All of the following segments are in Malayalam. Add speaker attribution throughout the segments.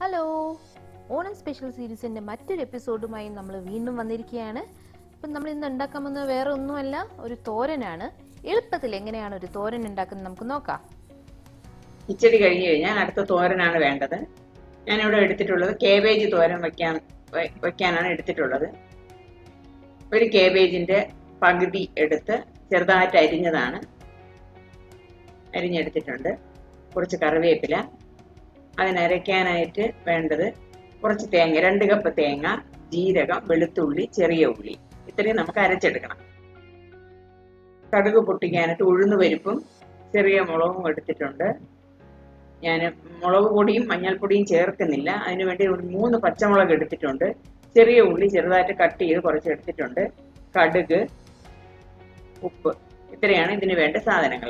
Speaker 1: ഹലോ ഓണം സ്പെഷ്യൽ സീരീസിന്റെ മറ്റൊരു എപ്പിസോഡുമായി നമ്മൾ വീണ്ടും വന്നിരിക്കുകയാണ് ഇപ്പം നമ്മൾ ഇന്ന് ഉണ്ടാക്കാൻ പോകുന്നത് വേറെ ഒന്നുമല്ല ഒരു തോരനാണ് എളുപ്പത്തിൽ എങ്ങനെയാണ് ഒരു തോരൻ ഉണ്ടാക്കുന്നത് നമുക്ക് നോക്കാം
Speaker 2: കിച്ചടി കഴിഞ്ഞു കഴിഞ്ഞാൽ അടുത്ത തോരനാണ് വേണ്ടത് ഞാനിവിടെ എടുത്തിട്ടുള്ളത് കേബേജ് തോരൻ വയ്ക്കാൻ വ- വയ്ക്കാനാണ് എടുത്തിട്ടുള്ളത് ഒരു കേബേജിന്റെ പകുതി എടുത്ത് ചെറുതായിട്ട് അരിഞ്ഞതാണ് അരിഞ്ഞെടുത്തിട്ടുണ്ട് കുറച്ച് കറിവേപ്പില അതിനരയ്ക്കാനായിട്ട് വേണ്ടത് കുറച്ച് തേങ്ങ രണ്ട് കപ്പ് തേങ്ങ ജീരകം വെളുത്തുള്ളി ചെറിയ ഉള്ളി ഇത്രയും നമുക്ക് അരച്ചെടുക്കണം കടുക് പൊട്ടിക്കാനായിട്ട് ഉഴുന്ന് പരിപ്പും ചെറിയ മുളകും എടുത്തിട്ടുണ്ട് ഞാൻ മുളക് പൊടിയും മഞ്ഞൾപ്പൊടിയും ചേർക്കുന്നില്ല അതിനുവേണ്ടി ഒരു മൂന്ന് പച്ചമുളക് എടുത്തിട്ടുണ്ട് ചെറിയ ഉള്ളി ചെറുതായിട്ട് കട്ട് ചെയ്ത് കുറച്ച് എടുത്തിട്ടുണ്ട് കടുക് ഉപ്പ് ഇത്രയാണ് ഇതിന് വേണ്ട സാധനങ്ങൾ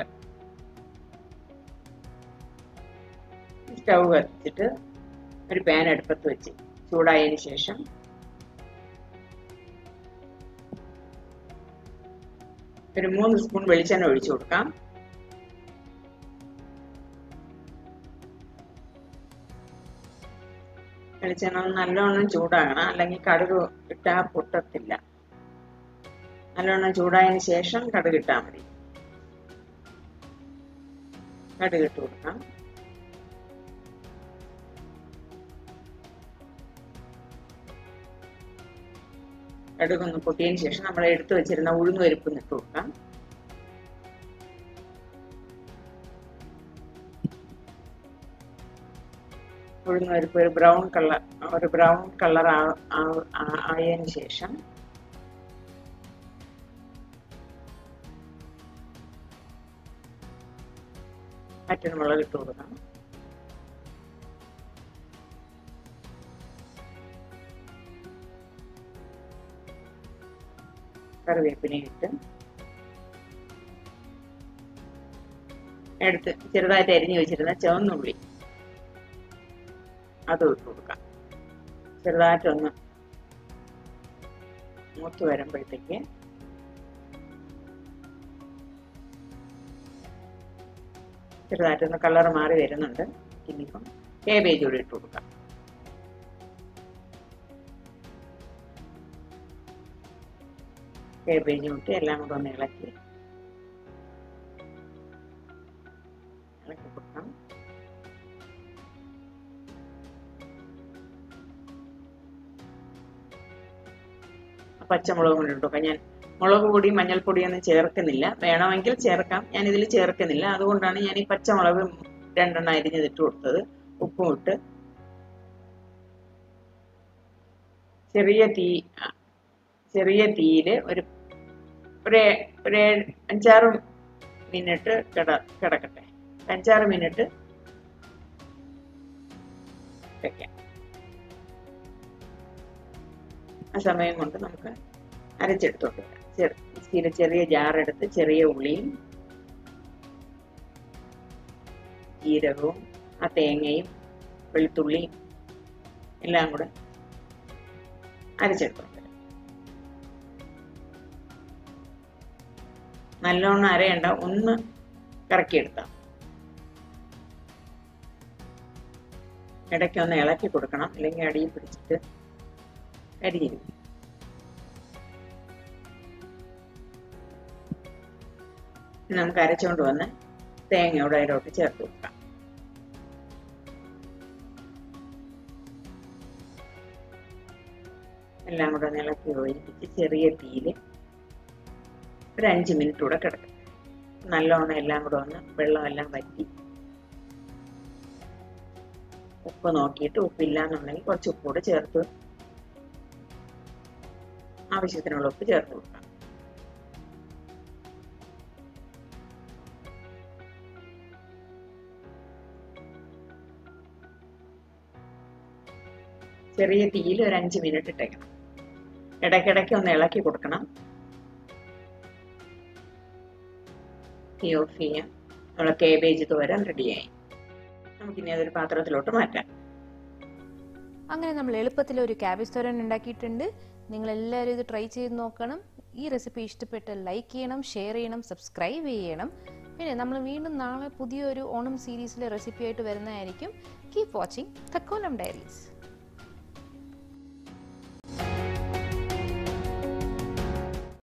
Speaker 2: സ്റ്റൗ കത്തിച്ചിട്ട് ഒരു പാൻ അടുപ്പത്ത് വെച്ച് ചൂടായതിനു ശേഷം ഒരു മൂന്ന് സ്പൂൺ വെളിച്ചെണ്ണ ഒഴിച്ചു കൊടുക്കാം വെളിച്ചെണ്ണ ഒന്ന് നല്ലോണം ചൂടാകണം അല്ലെങ്കിൽ കടുക് ഇട്ടാൽ പൊട്ടത്തില്ല നല്ലോണം ചൂടായതിനു ശേഷം കടുക് ഇട്ടാൽ മതി കടുക് ഇട്ട് കൊടുക്കാം കടുക് ഒന്ന് പൊട്ടിയതിന് ശേഷം നമ്മൾ എടുത്തു വെച്ചിരുന്ന ഉഴുന്ന് പരിപ്പ് ഇട്ട് കൊടുക്കാം ഉഴുന്ന് പരിപ്പ് ഒരു ബ്രൗൺ കളർ ഒരു ബ്രൗൺ കളർ ആയതിനു ശേഷം മുളക് ഇട്ട് കൊടുക്കാം കറിവേപ്പിനെ ഇട്ട് എടുത്ത് ചെറുതായിട്ട് അരിഞ്ഞു വെച്ചിരുന്ന ചുവന്നുള്ളി അത് ഇട്ട് കൊടുക്കാം ചെറുതായിട്ടൊന്ന് മൂത്ത് വരുമ്പോഴത്തേക്ക് ചെറുതായിട്ടൊന്ന് കളർ മാറി വരുന്നുണ്ട് ഇനിയിപ്പം കേബേജ് കൂടി ഇട്ട് കൊടുക്കാം കേബേജും ഇട്ട് എല്ലാം കൂടെ ഒന്ന് ഇളക്കി ഇളക്കി കൊടുക്കാം പച്ചമുളകും കൂടി ഇട്ടു ഞാൻ മുളക് പൊടി മഞ്ഞൾപ്പൊടിയൊന്നും ചേർക്കുന്നില്ല വേണമെങ്കിൽ ചേർക്കാം ഞാൻ ഇതിൽ ചേർക്കുന്നില്ല അതുകൊണ്ടാണ് ഞാൻ ഈ പച്ചമുളക് രണ്ടെണ്ണം അരിഞ്ഞത് ഇട്ട് കൊടുത്തത് ഉപ്പും ഇട്ട് ചെറിയ തീ ചെറിയ തീയിൽ ഒരു ഒരു ഒരു അഞ്ചാറ് മിനിറ്റ് കിട കിടക്കട്ടെ അഞ്ചാറ് മിനിറ്റ് വെക്കാം ആ സമയം കൊണ്ട് നമുക്ക് അരച്ചെടുത്തോണ്ട് വരാം ചെറു മിക്സിയിലെ ചെറിയ ജാറെടുത്ത് ചെറിയ ഉള്ളിയും ജീരകവും ആ തേങ്ങയും വെളുത്തുള്ളിയും എല്ലാം കൂടെ അരച്ചെടുത്തോണ്ട് വരാം നല്ലോണം അരയണ്ട ഒന്ന് കറക്കിയെടുത്താൽ ഇടയ്ക്ക് ഒന്ന് ഇളക്കി കൊടുക്കണം അല്ലെങ്കിൽ അടിയിൽ പിടിച്ചിട്ട് കരിഞ്ഞിരും നമുക്ക് അരച്ചുകൊണ്ട് വന്ന് തേങ്ങയോടെ അതിലോട്ട് ചേർത്ത് കൊടുക്കാം എല്ലാം കൂടെ ഒന്ന് ഇളക്കി യോജിപ്പിച്ച് ചെറിയ തീയിൽ ഒരു അഞ്ച് മിനിറ്റ് കൂടെ കിടക്കും നല്ലോണം എല്ലാം കൂടെ ഒന്ന് വെള്ളമെല്ലാം വറ്റി ഉപ്പ് നോക്കിയിട്ട് ഉപ്പില്ല എന്നുണ്ടെങ്കിൽ കുറച്ച് ഉപ്പ് കൂടെ ചേർത്ത് ആവശ്യത്തിനുള്ള ഉപ്പ് ചേർത്ത് കൊടുക്കാം ചെറിയ തീയിൽ ഒരു അഞ്ച് മിനിറ്റ് ഇട്ടേക്കണം ഇടയ്ക്കിടയ്ക്ക് ഒന്ന് ഇളക്കി കൊടുക്കണം തീ ഓഫ് ചെയ്യാം നമ്മളെ കേബേജ് തോരൻ റെഡിയായി നമുക്കിനി അതൊരു പാത്രത്തിലോട്ട് മാറ്റാം
Speaker 1: അങ്ങനെ നമ്മൾ എളുപ്പത്തിൽ ഒരു ക്യാബേജ് തോരൻ ഉണ്ടാക്കിയിട്ടുണ്ട് നിങ്ങൾ എല്ലാവരും ഇത് ട്രൈ ചെയ്ത് നോക്കണം ഈ റെസിപ്പി ഇഷ്ടപ്പെട്ടാൽ ലൈക്ക് ചെയ്യണം ഷെയർ ചെയ്യണം സബ്സ്ക്രൈബ് ചെയ്യണം പിന്നെ നമ്മൾ വീണ്ടും നാളെ പുതിയൊരു ഓണം സീരീസിലെ റെസിപ്പി ആയിട്ട് വരുന്നതായിരിക്കും കീപ് വാച്ചിങ് തക്കോലം ഡയറീസ്